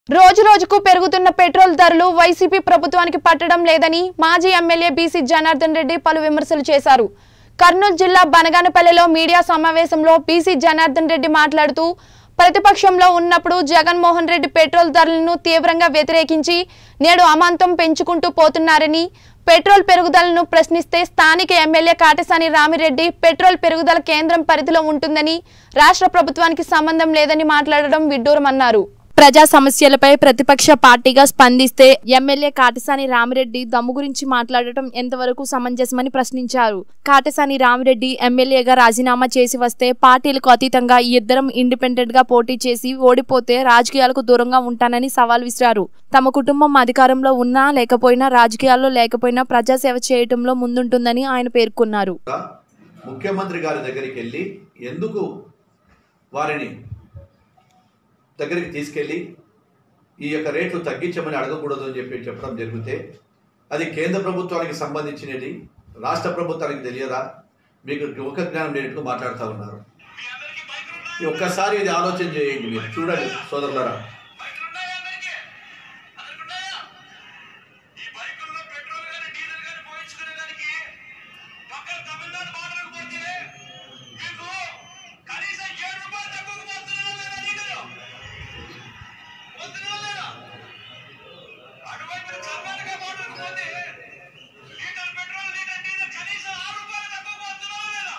రోజు రోజుకు పెరుగుతున్న పెట్రోల్ ధరలు వైసీపీ ప్రభుత్వానికి పట్టడం లేదని మాజీ ఎమ్మెల్యే బీసీ జనార్దన్ రెడ్డి పలు విమర్శలు చేశారు కర్నూలు జిల్లా బనగానపల్లెలో మీడియా సమావేశంలో బీసీ జనార్దన్ రెడ్డి మాట్లాడుతూ ప్రతిపక్షంలో ఉన్నప్పుడు జగన్మోహన్ రెడ్డి పెట్రోల్ ధరలను తీవ్రంగా వ్యతిరేకించి నేడు అమాంతం పెంచుకుంటూ పోతున్నారని పెట్రోల్ పెరుగుదలను ప్రశ్నిస్తే స్థానిక ఎమ్మెల్యే కాటసాని రామిరెడ్డి పెట్రోల్ పెరుగుదల కేంద్రం పరిధిలో ఉంటుందని రాష్ట్ర ప్రభుత్వానికి సంబంధం లేదని మాట్లాడడం విడ్డూరమన్నారు ప్రజా సమస్యలపై ప్రతిపక్ష పార్టీగా స్పందిస్తే ఎమ్మెల్యే కాటసాని రామిరెడ్డి దమ్ము గురించి మాట్లాడటం ఎంతవరకు సమంజసమని ప్రశ్నించారు కాటసాని రామిరెడ్డి ఎమ్మెల్యేగా రాజీనామా చేసి వస్తే పార్టీలకు అతీతంగా ఈ ఇద్దరం ఇండిపెండెంట్ గా పోటీ చేసి ఓడిపోతే రాజకీయాలకు దూరంగా ఉంటానని సవాల్ విసిరారు తమ కుటుంబం అధికారంలో ఉన్నా లేకపోయినా రాజకీయాల్లో లేకపోయినా ప్రజాసేవ చేయటంలో ముందుంటుందని ఆయన పేర్కొన్నారు కూడా ముఖ్యమంత్రి గారి దగ్గరికి వెళ్ళి ఎందుకు వారిని దగ్గరికి తీసుకెళ్ళి ఈ యొక్క రేట్లు తగ్గించమని అడగకూడదు అని చెప్పి చెప్పడం జరిగితే అది కేంద్ర ప్రభుత్వానికి సంబంధించినది రాష్ట్ర ప్రభుత్వానికి తెలియదా మీకు ఒక జ్ఞానం లేనట్టు మాట్లాడుతూ ఉన్నారు ఈ ఒక్కసారి ఇది ఆలోచన చేయండి మీరు చూడండి సోదరులరా బైకులున్నాయా అందరికీ? అందరికున్నాయా? ఈ బైకుల్లో పెట్రోల్ గాని డీజిల్ గాని పోయించుకునే దానికి పక్కన తమిళనాడు బార్డర్కు పోతే మీకు కనీసం ఏడు రూపాయలు తక్కువకు పోతున్నారా లేదా లీటరు? పోతున్నారా లేదా? అటువైపున కర్ణాటక బార్డర్కు పోతే లీటర్ పెట్రోల్ లీటర్ డీజిల్ కనీసం ఆరు రూపాయలు తక్కువకు పోతున్నారా లేదా?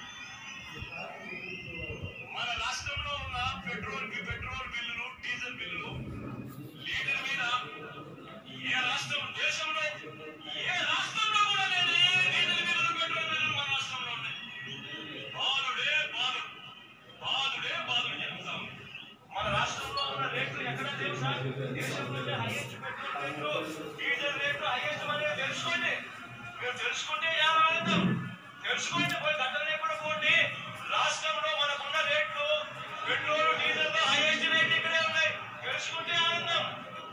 మన రాష్ట్రంలో ఉన్న పెట్రోల్ బి- పెట్రోల్ బిల్లులు డీజిల్ బిల్లులు లీటర్ మీద ఏ రాష్ట్రం దేశంలో ఏ రాష్ట్రంలో కూడా లేని డీజిల్ బిల్లులు పెట్రోల్ బిల్లులు మన రాష్ట్రంలో ఉన్నాయి బాధుడే బాధుడు బాధుడే బాధుడు చెప్తా ఉంది మన రాష్ట్రంలో ఉన్న రేట్లు ఎక్కడ తెలుసా దేశంలోనే హైయెస్ట్ పెట్రోల్ రేట్లు డీజిల్ రేట్లు హైయెస్ట్ అనేది తెలుసుకోండి మీరు తెలుసుకుంటే ఎలా ఆనందం తెలుసుకోండి పోయి గంటలు లేకుండా పోండి రాష్ట్రంలో మనకున్న రేట్లు పెట్రోల్ డీజిల్ లో హైయెస్ట్ రేట్లు ఇక్కడే ఉన్నాయి తెలుసుకుంటే ఆనందం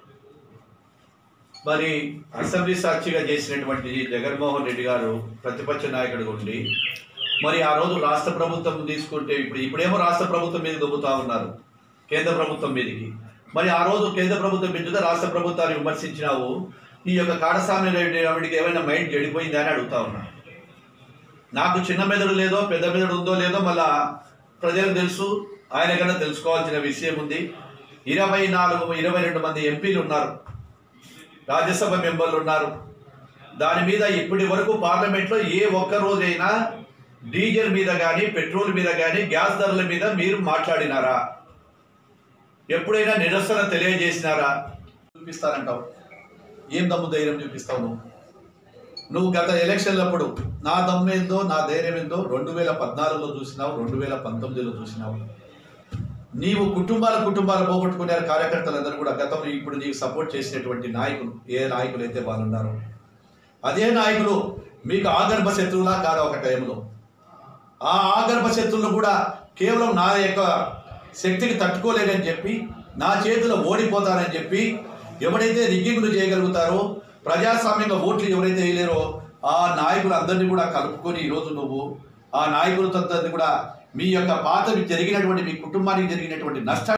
మరి అసెంబ్లీ సాక్షిగా చేసినటువంటి జగన్మోహన్ రెడ్డి గారు ప్రతిపక్ష నాయకుడిగా ఉండి మరి ఆ రోజు రాష్ట్ర ప్రభుత్వం తీసుకుంటే ఇప్పుడు ఇప్పుడేమో రాష్ట్ర ప్రభుత్వం మీద దుబ్బుతా ఉన్నారు కేంద్ర ప్రభుత్వం మీదకి మరి ఆ రోజు కేంద్ర ప్రభుత్వం పెంచుతే రాష్ట్ర ప్రభుత్వాన్ని విమర్శించినావు ఈ యొక్క కాడస్వామి రెడ్డి ఆవిడికి ఏమైనా మైండ్ చెడిపోయిందా అని అడుగుతా ఉన్నా నాకు చిన్న మెదడు లేదో పెద్ద మెదడు ఉందో లేదో మళ్ళా ప్రజలకు తెలుసు ఆయన కన్నా తెలుసుకోవాల్సిన విషయం ఉంది ఇరవై నాలుగు ఇరవై రెండు మంది ఎంపీలు ఉన్నారు రాజ్యసభ మెంబర్లు ఉన్నారు దాని మీద ఇప్పటి వరకు పార్లమెంట్లో ఏ ఒక్క రోజైనా డీజిల్ మీద కానీ పెట్రోల్ మీద కానీ గ్యాస్ ధరల మీద మీరు మాట్లాడినారా ఎప్పుడైనా నిరసన తెలియజేసినారా చూపిస్తానంటావు ఏం దమ్ము ధైర్యం చూపిస్తావు నువ్వు నువ్వు గత ఎలక్షన్లప్పుడు నా దమ్ము ఏందో నా ధైర్యం ఏందో రెండు వేల పద్నాలుగులో చూసినావు రెండు వేల పంతొమ్మిదిలో చూసినావు నీవు కుటుంబాల కుటుంబాలు పోగొట్టుకున్నారు కార్యకర్తలందరూ కూడా గతంలో ఇప్పుడు నీకు సపోర్ట్ చేసినటువంటి నాయకులు ఏ నాయకులు అయితే వాళ్ళు ఉన్నారో అదే నాయకులు మీకు ఆగర్భ శత్రువులా కాదు ఒక టైంలో ఆ ఆగర్భ శత్రువులు కూడా కేవలం నా యొక్క శక్తికి తట్టుకోలేదని చెప్పి నా చేతిలో ఓడిపోతానని చెప్పి ఎవరైతే రిగ్గింగ్లు చేయగలుగుతారో ప్రజాస్వామ్యంగా ఓట్లు ఎవరైతే వేయలేరో ఆ నాయకులందరినీ కూడా కలుపుకొని ఈరోజు నువ్వు ఆ నాయకులతో కూడా మీ యొక్క పాత జరిగినటువంటి మీ కుటుంబానికి జరిగినటువంటి నష్టాన్ని